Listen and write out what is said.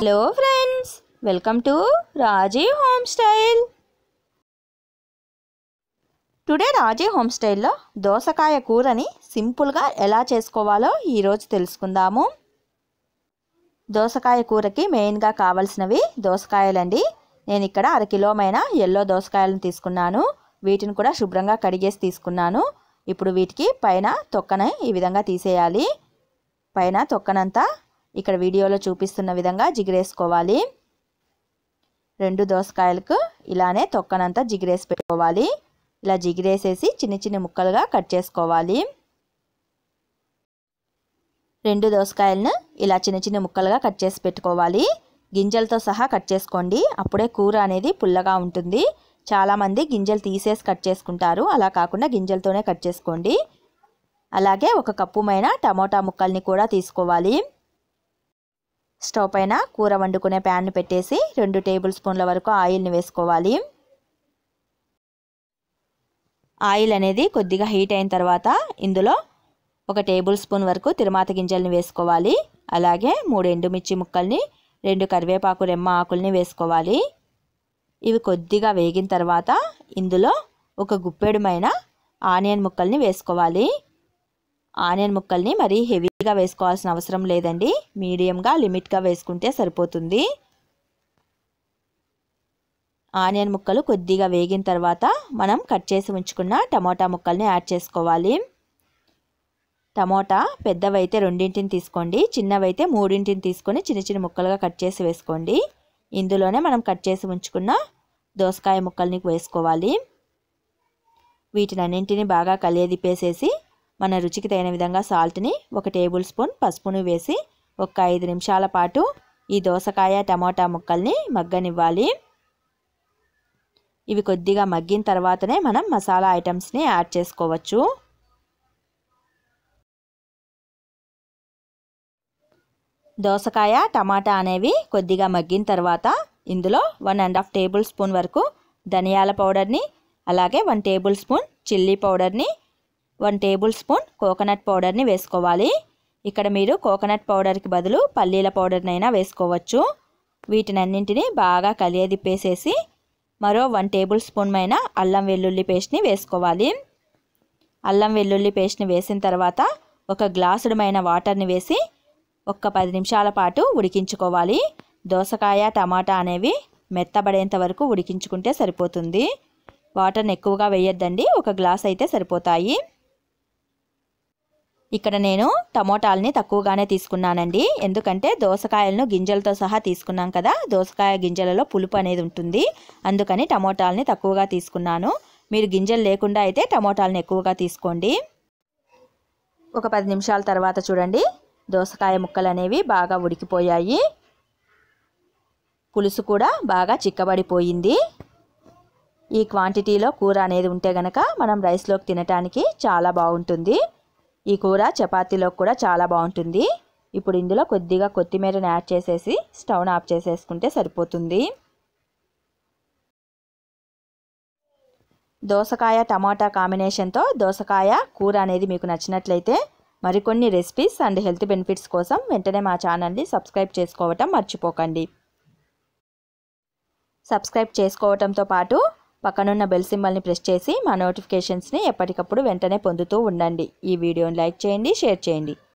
hello friends welcome to Raji home style today Raji home స్టైల్లో దోసకాయ కూరని సింపుల్గా ఎలా చేసుకోవాలో ఈరోజు తెలుసుకుందాము దోసకాయ కూరకి మెయిన్గా కావాల్సినవి దోసకాయలండి నేను ఇక్కడ అరకిలోమైన ఎల్లో దోసకాయలను తీసుకున్నాను వీటిని కూడా శుభ్రంగా కడిగేసి తీసుకున్నాను ఇప్పుడు వీటికి పైన తొక్కని ఈ విధంగా తీసేయాలి పైన తొక్కనంతా ఇక్కడ వీడియోలో చూపిస్తున్న విధంగా జిగిరేసుకోవాలి రెండు దోసకాయలకు ఇలానే తొక్కనంతా జిగిరేసి పెట్టుకోవాలి ఇలా జిగిరేసేసి చిన్న చిన్న ముక్కలుగా కట్ చేసుకోవాలి రెండు దోసకాయలను ఇలా చిన్న చిన్న ముక్కలుగా కట్ చేసి పెట్టుకోవాలి గింజలతో సహా కట్ చేసుకోండి అప్పుడే కూర అనేది పుల్లగా ఉంటుంది చాలామంది గింజలు తీసేసి కట్ చేసుకుంటారు అలా కాకుండా గింజలతోనే కట్ చేసుకోండి అలాగే ఒక కప్పుమైన టమోటా ముక్కల్ని కూడా తీసుకోవాలి స్టవ్ పైన కూర వండుకునే ప్యాన్ పెట్టేసి రెండు టేబుల్ స్పూన్ల వరకు ఆయిల్ని వేసుకోవాలి ఆయిల్ అనేది కొద్దిగా హీట్ అయిన తర్వాత ఇందులో ఒక టేబుల్ స్పూన్ వరకు తిరుమాత గింజల్ని వేసుకోవాలి అలాగే మూడు ఎండుమిర్చి ముక్కల్ని రెండు కరివేపాకు రెమ్మ ఆకుల్ని వేసుకోవాలి ఇవి కొద్దిగా వేగిన తర్వాత ఇందులో ఒక గుప్పెడుమైన ఆనియన్ ముక్కల్ని వేసుకోవాలి ఆనియన్ ముక్కల్ని మరీ హెవీగా వేసుకోవాల్సిన అవసరం లేదండి మీడియంగా లిమిట్గా వేసుకుంటే సరిపోతుంది ఆనియన్ ముక్కలు కొద్దిగా వేగిన తర్వాత మనం కట్ చేసి ఉంచుకున్న టమోటా ముక్కల్ని యాడ్ చేసుకోవాలి టమోటా పెద్దవైతే రెండింటిని తీసుకోండి చిన్నవైతే మూడింటిని తీసుకొని చిన్న చిన్న ముక్కలుగా కట్ చేసి వేసుకోండి ఇందులోనే మనం కట్ చేసి ఉంచుకున్న దోసకాయ ముక్కల్ని వేసుకోవాలి వీటినన్నింటిని బాగా కలియదిప్పేసేసి మన రుచికి తగిన విధంగా సాల్ట్ని ఒక టేబుల్ స్పూన్ పసుపును వేసి ఒక ఐదు నిమిషాల పాటు ఈ దోసకాయ టమోటా ముక్కల్ని మగ్గనివ్వాలి ఇవి కొద్దిగా మగ్గిన తర్వాతనే మనం మసాలా ఐటమ్స్ని యాడ్ చేసుకోవచ్చు దోసకాయ టమాటా అనేవి కొద్దిగా మగ్గిన తర్వాత ఇందులో one and half tablespoon వరకు ధనియాల పౌడర్ని అలాగే వన్ టేబుల్ స్పూన్ చిల్లీ పౌడర్ని వన్ టేబుల్ స్పూన్ కోకోనట్ పౌడర్ని వేసుకోవాలి ఇక్కడ మీరు కోకోనట్ పౌడర్కి బదులు పల్లీల పౌడర్నైనా వేసుకోవచ్చు వీటినన్నింటినీ బాగా కలియదిప్పేసేసి మరో వన్ టేబుల్ స్పూన్ మైన అల్లం వెల్లుల్లి పేస్ట్ని వేసుకోవాలి అల్లం వెల్లుల్లి పేస్ట్ని వేసిన తర్వాత ఒక గ్లాసుడమైన వాటర్ని వేసి ఒక్క పది నిమిషాల పాటు ఉడికించుకోవాలి దోసకాయ టమాటా అనేవి మెత్తబడేంత వరకు ఉడికించుకుంటే సరిపోతుంది వాటర్ని ఎక్కువగా వేయొద్దండి ఒక గ్లాస్ అయితే సరిపోతాయి ఇక్కడ నేను టమోటాలని తక్కువగానే తీసుకున్నానండి ఎందుకంటే దోసకాయలను గింజలతో సహా తీసుకున్నాం కదా దోసకాయ గింజలలో పులుపు అనేది ఉంటుంది అందుకని టమోటాలని తక్కువగా తీసుకున్నాను మీరు గింజలు లేకుండా అయితే టమోటాలను ఎక్కువగా తీసుకోండి ఒక పది నిమిషాల తర్వాత చూడండి దోసకాయ ముక్కలు అనేవి బాగా ఉడికిపోయాయి పులుసు కూడా బాగా చిక్కబడిపోయింది ఈ క్వాంటిటీలో కూర అనేది ఉంటే గనక మనం రైస్లోకి తినటానికి చాలా బాగుంటుంది ఈ కూర చపాతీలోకి కూడా చాలా బాగుంటుంది ఇప్పుడు ఇందులో కొద్దిగా కొత్తిమీరని యాడ్ చేసేసి స్టవ్ని ఆఫ్ చేసేసుకుంటే సరిపోతుంది దోసకాయ టమాటా కాంబినేషన్తో దోసకాయ కూర అనేది మీకు నచ్చినట్లయితే మరికొన్ని రెసిపీస్ అండ్ హెల్త్ బెనిఫిట్స్ కోసం వెంటనే మా ఛానల్ని సబ్స్క్రైబ్ చేసుకోవటం మర్చిపోకండి సబ్స్క్రైబ్ చేసుకోవటంతో పాటు పక్కనున్న బెల్ సింబల్ని ప్రెస్ చేసి మా నోటిఫికేషన్స్ని ఎప్పటికప్పుడు వెంటనే పొందుతూ ఉండండి ఈ వీడియోని లైక్ చేయండి షేర్ చేయండి